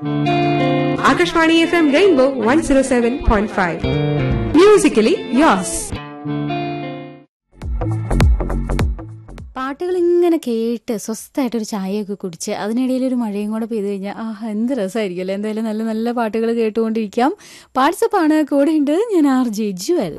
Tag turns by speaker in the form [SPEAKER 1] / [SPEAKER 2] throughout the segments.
[SPEAKER 1] Akashvani FM Rainbow 107.5. Musically yours.
[SPEAKER 2] പാട്ടുകൾ ഇങ്ങനെ കേട്ട് സ്വസ്ഥമായിട്ട് ഒരു ചായയൊക്കെ കുടിച്ച് അതിനിടയിൽ ഒരു മഴയും കൂടെ പെയ്തു കഴിഞ്ഞാൽ ആ എന്ത് രസമായിരിക്കുമല്ലോ എന്തായാലും നല്ല നല്ല പാട്ടുകൾ കേട്ടുകൊണ്ടിരിക്കാം വാട്സപ്പാണ് കൂടെ ഉണ്ട് ഞാൻ ആർ ജെ ജുവൽ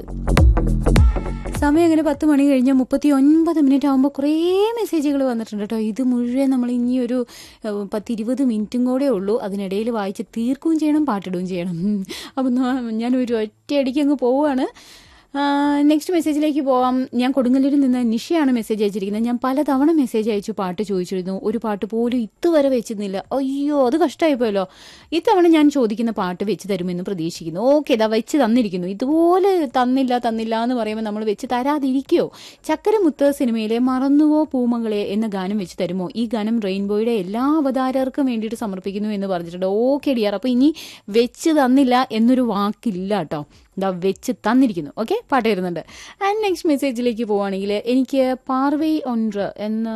[SPEAKER 2] സമയം അങ്ങനെ പത്ത് മണി കഴിഞ്ഞ് മുപ്പത്തി ഒൻപത് മിനിറ്റ് ആകുമ്പോൾ കുറേ മെസ്സേജുകൾ വന്നിട്ടുണ്ട് കേട്ടോ ഇത് മുഴുവൻ നമ്മൾ ഇനി ഒരു ഏഹ്, പത്ത് ഇരുപത് മിനിറ്റും കൂടെ ഉള്ളൂ അതിനിടയിൽ വായിച്ച് തീർക്കുകയും ചെയ്യണം പാട്ടിടുകയും ചെയ്യണം അപ്പം ഞാൻ ഒരു ഒറ്റയടിക്ക് അങ്ങ് പോവുകയാണ് നെക്സ്റ്റ് മെസ്സേജിലേക്ക് പോവാം ഞാൻ കൊടുങ്ങല്ലൂരിൽ നിന്ന് നിഷയാണ് മെസ്സേജ് അയച്ചിരിക്കുന്നത് ഞാൻ പലതവണ മെസ്സേജ് അയച്ചു പാട്ട് ചോദിച്ചിരുന്നു ഒരു പാട്ട് പോലും ഇതുവരെ വെച്ചിരുന്നില്ല അയ്യോ അത് കഷ്ടമായി പോയല്ലോ ഇത്തവണ ഞാൻ ചോദിക്കുന്ന പാട്ട് വെച്ച് തരുമെന്ന് പ്രതീക്ഷിക്കുന്നു ഓക്കെ ഇതാ വെച്ച് തന്നിരിക്കുന്നു ഇതുപോലെ തന്നില്ല തന്നില്ല എന്ന് പറയുമ്പോൾ നമ്മൾ വെച്ച് തരാതിരിക്കുമോ ചക്കരമുത്ത് സിനിമയിലെ മറന്നുവോ പൂമകളെ എന്ന ഗാനം വെച്ച് തരുമോ ഈ ഗാനം റെയിൻബോയുടെ എല്ലാ അവതാരർക്കും വേണ്ടിയിട്ട് സമർപ്പിക്കുന്നു എന്ന് പറഞ്ഞിട്ടുണ്ട് ഓക്കെ ഡിയർ അപ്പോൾ ഇനി വെച്ച് തന്നില്ല എന്നൊരു വാക്കില്ല കേട്ടോ ഇതാ വെച്ച് തന്നിരിക്കുന്നു ഓക്കെ പാട്ട് വരുന്നുണ്ട് ആൻഡ് നെക്സ്റ്റ് മെസ്സേജിലേക്ക് പോവുകയാണെങ്കിൽ എനിക്ക് പാർവൈ ഒൻട്ര എന്ന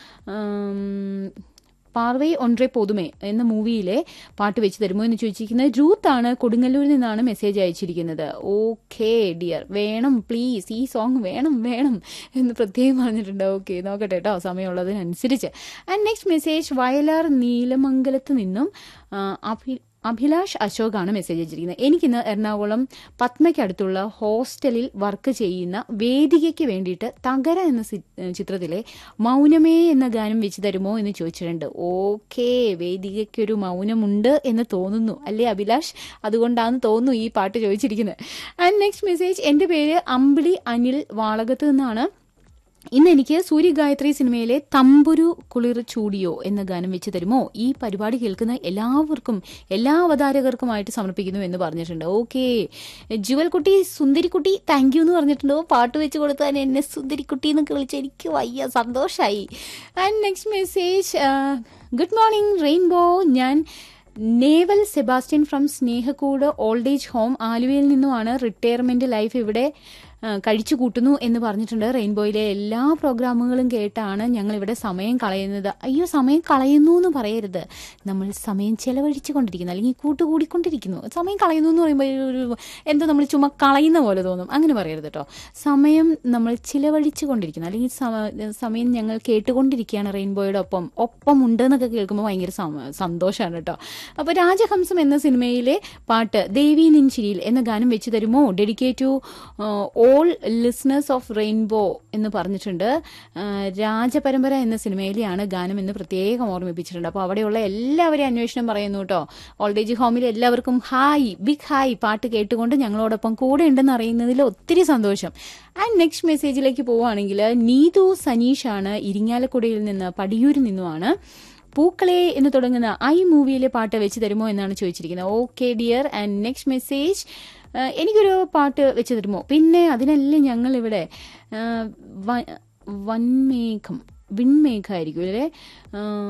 [SPEAKER 2] ഉം, പാർവൈ ഒൻട്രെ പൊതുമേ എന്ന മൂവിയിലെ പാട്ട് വെച്ച് തരുമോ എന്ന് ചോദിച്ചിരിക്കുന്നത് രൂത്താണ് കൊടുങ്ങല്ലൂരിൽ നിന്നാണ് മെസ്സേജ് അയച്ചിരിക്കുന്നത് ഓക്കെ ഡിയർ വേണം പ്ലീസ് ഈ സോങ് വേണം വേണം എന്ന് പ്രത്യേകം പറഞ്ഞിട്ടുണ്ട് ഓക്കെ നോക്കട്ടെ കേട്ടോ സമയമുള്ളതിനനുസരിച്ച് ആൻഡ് നെക്സ്റ്റ് മെസ്സേജ് വയലാർ നീലമംഗലത്ത് നിന്നും ആ, അഭി അഭിലാഷ് അശോകാണ് മെസ്സേജ് അയച്ചിരിക്കുന്നത് എനിക്കിന്ന് എറണാകുളം പത്മയ്ക്കടുത്തുള്ള ഹോസ്റ്റലിൽ വർക്ക് ചെയ്യുന്ന വേദികയ്ക്ക് വേണ്ടിയിട്ട് തകര എന്ന സി- ചിത്രത്തിലെ മൗനമേ എന്ന ഗാനം വെച്ച് തരുമോ എന്ന് ചോദിച്ചിട്ടുണ്ട് ഓക്കേ വേദികയ്ക്കൊരു മൗനമുണ്ട് എന്ന് തോന്നുന്നു അല്ലേ അഭിലാഷ് അതുകൊണ്ടാണ് തോന്നുന്നു ഈ പാട്ട് ചോദിച്ചിരിക്കുന്നത് ആൻഡ് നെക്സ്റ്റ് മെസ്സേജ് എൻ്റെ പേര് അമ്പിളി അനിൽ വാളകത്ത് നിന്നാണ് ഇന്ന് എനിക്ക് സൂര്യഗായത്രി സിനിമയിലെ തമ്പുരു കുളിർ ചൂടിയോ എന്ന ഗാനം വെച്ച് തരുമോ ഈ പരിപാടി കേൾക്കുന്ന എല്ലാവർക്കും എല്ലാ അവതാരകർക്കുമായിട്ട് സമർപ്പിക്കുന്നു എന്ന് പറഞ്ഞിട്ടുണ്ട് ഓക്കെ ജുവൽകുട്ടി സുന്ദരിക്കുട്ടി താങ്ക് യു എന്ന് പറഞ്ഞിട്ടുണ്ട് ഓ, പാട്ട് വെച്ച് കൊടുത്താൽ എന്നെ സുന്ദരിക്കുട്ടി എന്നൊക്കെ വിളിച്ച് എനിക്ക് വയ്യ സന്തോഷമായി and next message good morning rainbow ഞാൻ Naval Sebastian from Snehakkoodu old age home ആലുവയിൽ നിന്നുമാണ് റിട്ടയർമെന്റ് ലൈഫ് ഇവിടെ ആ, കഴിച്ചു കൂട്ടുന്നു എന്ന് പറഞ്ഞിട്ടുണ്ട് റെയിൻബോയിലെ എല്ലാ പ്രോഗ്രാമുകളും കേട്ടാണ് ഞങ്ങൾ ഇവിടെ സമയം കളയുന്നത് അയ്യോ സമയം കളയുന്നു എന്ന് പറയരുത് നമ്മൾ സമയം ചെലവഴിച്ചു കൊണ്ടിരിക്കുന്നു അല്ലെങ്കിൽ കൂട്ടുകൂടിക്കൊണ്ടിരിക്കുന്നു സമയം കളയുന്നു എന്ന് പറയുമ്പോൾ ഒരു എന്തോ നമ്മൾ ചുമ്മാ കളയുന്ന പോലെ തോന്നും അങ്ങനെ പറയരുത് കേട്ടോ സമയം നമ്മൾ ചിലവഴിച്ചു കൊണ്ടിരിക്കുന്നു അല്ലെങ്കിൽ സമ- സമയം ഞങ്ങൾ കേട്ടുകൊണ്ടിരിക്കുകയാണ് റെയിൻബോയുടെ ഒപ്പം ഒപ്പം ഉണ്ട് എന്നൊക്കെ കേൾക്കുമ്പോൾ ഭയങ്കര സമ- സന്തോഷമാണ് കേട്ടോ അപ്പോൾ രാജഹംസം എന്ന സിനിമയിലെ പാട്ട് ദേവി നിൻചിരിയിൽ എന്ന ഗാനം വെച്ച് തരുമോ dedicate to all listeners of rainbow എന്ന് പറഞ്ഞിട്ടുണ്ട് ആ, രാജപരമ്പര എന്ന സിനിമയിലെയാണ് ഗാനം എന്ന് പ്രത്യേകം ഓർമ്മിപ്പിച്ചിട്ടുണ്ട് അപ്പോൾ അവിടെയുള്ള എല്ലാവരെയും അന്വേഷണം പറയുന്നു കേട്ടോ ഓൾഡ് ഏജ് ഹോമിൽ എല്ലാവർക്കും ഹായ് ബിഗ് ഹായ് പാട്ട് കേട്ടുകൊണ്ട് ഞങ്ങളോടൊപ്പം കൂടെ ഉണ്ടെന്ന് അറിയുന്നതിൽ ഒത്തിരി സന്തോഷം ആൻഡ് നെക്സ്റ്റ് മെസ്സേജിലേക്ക് പോവുകയാണെങ്കിൽ നീതു സനീഷാണ് ഇരിങ്ങാലക്കുടയിൽ നിന്ന് പടിയൂരിൽ നിന്നുമാണ് പൂക്കളെ എന്ന് തുടങ്ങുന്ന ഐ മൂവിയിലെ പാട്ട് വെച്ച് തരുമോ എന്നാണ് ചോദിച്ചിരിക്കുന്നത് okay dear and next message എനിക്കൊരു പാട്ട് വെച്ച് തരുമോ പിന്നെ അതിനെല്ലാം ഞങ്ങൾ ഇവിടെ വൻമേഘം വിൺമേഘമായിരിക്കും അല്ലേ ആ,